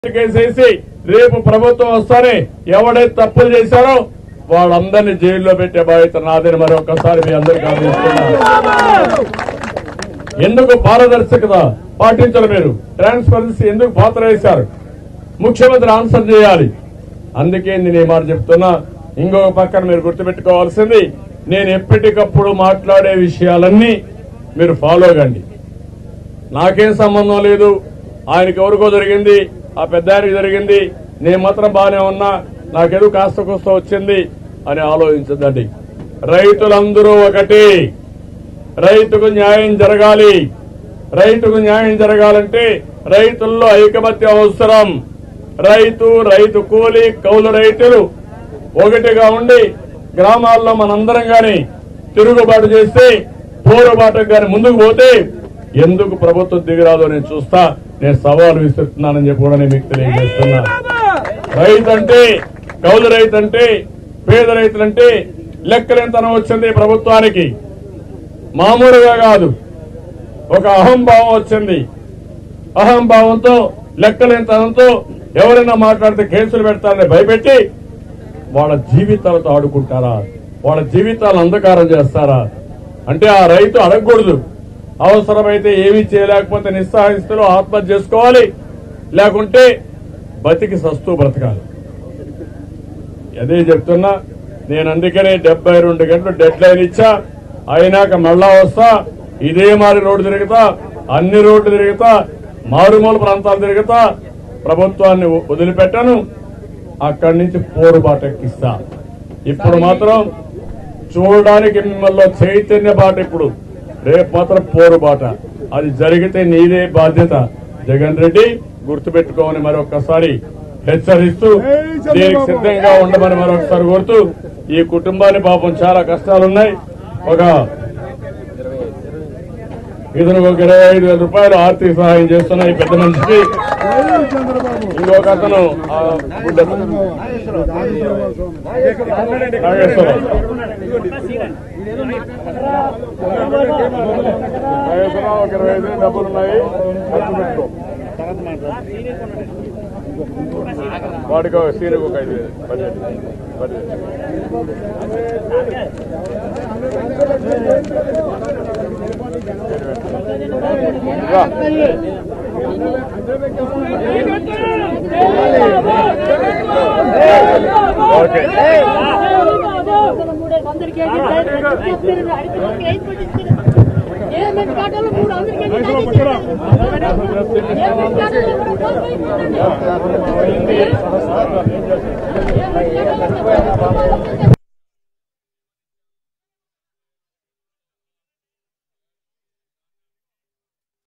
కేసేసి రేపు ప్రభుత్వం వస్తానే ఎవడైతే తప్పులు చేశారో వాళ్ళందరినీ జైల్లో పెట్టే బాధ్యత నాదని మరొకసారి మీ అందరికీ అందిస్తున్నాను ఎందుకు పారదర్శకత పాటించరు మీరు ట్రాన్స్పరెన్సీ ఎందుకు పాత్ర వేశారు ముఖ్యమంత్రి ఆన్సర్ చేయాలి అందుకే నేను ఈ మాట చెప్తున్నా ఇంకొక పక్కన మీరు గుర్తుపెట్టుకోవాల్సింది నేను ఎప్పటికప్పుడు మాట్లాడే విషయాలన్నీ మీరు ఫాలో కండి నాకేం సంబంధం లేదు ఆయనకి ఎవరికో జరిగింది ఆ పెద్ద ఆయనకి జరిగింది నేను మాత్రం బాగానే ఉన్నా నాకేదో కాస్త కూస్త వచ్చింది అని ఆలోచించదండి రైతులందరూ ఒకటి రైతుకు న్యాయం జరగాలి రైతుకు న్యాయం జరగాలంటే రైతుల్లో ఐకమత్యం అవసరం రైతు రైతు కూలి కౌలు రైతులు ఒకటిగా ఉండి గ్రామాల్లో మనందరం గాని తిరుగుబాటు చేస్తే పోరుబాటు గాని ముందుకు పోతే ఎందుకు ప్రభుత్వం దిగిరాదో నేను చూస్తా నేను సవాలు విసురుతున్నానని చెప్పి కూడా నేను మీకు తెలియజేస్తున్నా రైతు అంటే కౌలు రైతు అంటే పేద రైతులంటే లెక్కలేనితనం వచ్చింది ప్రభుత్వానికి మామూలుగా కాదు ఒక అహంభావం వచ్చింది అహంభావంతో లెక్కలేనితనంతో ఎవరైనా మాట్లాడితే కేసులు పెడతారని భయపెట్టి వాళ్ళ జీవితాలతో ఆడుకుంటారా వాళ్ళ జీవితాలు అంధకారం చేస్తారా అంటే ఆ రైతు అడగకూడదు అవసరమైతే ఏమీ చేయలేకపోతే నిస్సహాయస్థితిలో ఆత్మహత్య చేసుకోవాలి లేకుంటే బతికి సస్తూ బ్రతకాలి అదే చెప్తున్నా నేను అందుకనే డెబ్బై రెండు గంటలు డెడ్ లైన్ ఇచ్చా అయినాక మళ్ళా వస్తా ఇదే మారి రోడ్డు తిరుగుతా అన్ని రోడ్లు తిరుగుతా మారుమూల ప్రాంతాలు తిరుగుతా ప్రభుత్వాన్ని వ- వదిలిపెట్టాను అక్కడి నుంచి పోరుబాట ఎక్కిస్తా ఇప్పుడు మాత్రం చూడడానికి మిమ్మల్ని చైతన్య బాట ఇప్పుడు రేపు మాత్రం పోరుబాట అది జరిగితే నీదే బాధ్యత జగన్ రెడ్డి గుర్తుపెట్టుకోమని మరొకసారి హెచ్చరిస్తూ దీనికి సిద్ధంగా ఉండమని మరొకసారి కోరుతూ ఈ కుటుంబాన్ని పాపం చాలా కష్టాలున్నాయి ఒక ఇతనికి ఒక ఇరవై ఐదు వేల రూపాయలు ఆర్థిక సహాయం చేస్తున్న ఈ పెద్ద మనిషికి ఇంకొక అతను ఆ, గుడ్డ నాగేశ్వరరావు నాగేశ్వరరావు ఒక ఇరవై ఐదు వేలు డబ్బులు ఉన్నాయి ఖర్చు పెట్టుకో వాడికి ఒక సీనుకు ఒక ఐదు వేలు బడ్జెట్ బడ్జెట్ రా. ఓకే ఏ